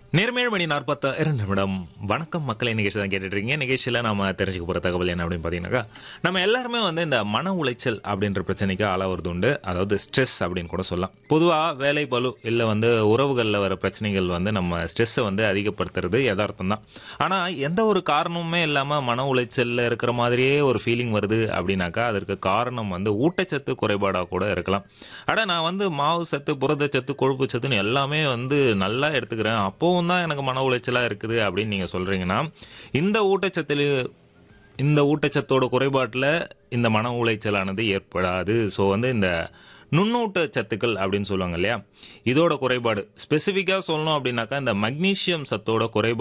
நேர்மேழ் மணி நாற்பத்த இரண்டு நிமிடம் வணக்கம் மக்களை நிகழ்ச்சி தான் கேட்டுட்டு இருக்கீங்க நிகழ்ச்சியில் நாம தெரிஞ்சுக்க போகிற தகவல் என்ன அப்படின்னு பார்த்தீங்கன்னாக்கா நம்ம எல்லாருமே வந்து இந்த மன உளைச்சல் அப்படின்ற பிரச்சனைக்கு ஆளாவது உண்டு அதாவது ஸ்ட்ரெஸ் அப்படின்னு கூட சொல்லலாம் பொதுவாக வேலை பளு இல்லை வந்து உறவுகளில் வர பிரச்சனைகள் வந்து நம்ம ஸ்ட்ரெஸ்ஸை வந்து அதிகப்படுத்துறது யதார்த்தம் தான் ஆனால் எந்த ஒரு காரணமுமே இல்லாமல் மன உளைச்சலில் இருக்கிற மாதிரியே ஒரு ஃபீலிங் வருது அப்படின்னாக்கா அதற்கு காரணம் வந்து ஊட்டச்சத்து குறைபாடாக கூட இருக்கலாம் அட நான் வந்து மாவு சத்து புரதச்சத்து கொழுப்பு சத்துன்னு எல்லாமே வந்து நல்லா எடுத்துக்கிறேன் அப்போவும் தான் எனக்கு மன உளைச்சலாக இருக்குது அப்படின்னு நீங்கள் சொல்கிறீங்கன்னா இந்த ஊட்டச்சத்தில் இந்த ஊட்டச்சத்தோட குறைபாட்டில் இந்த மன உளைச்சலானது ஏற்படாது ஸோ வந்து இந்த நுண்ணூட்ட சத்துக்கள் அப்படின்னு சொல்லுவாங்க இல்லையா இதோட குறைபாடு ஸ்பெசிஃபிக்காக சொல்லணும் அப்படின்னாக்கா இந்த மக்னீசியம் சத்தோட குறைபாடு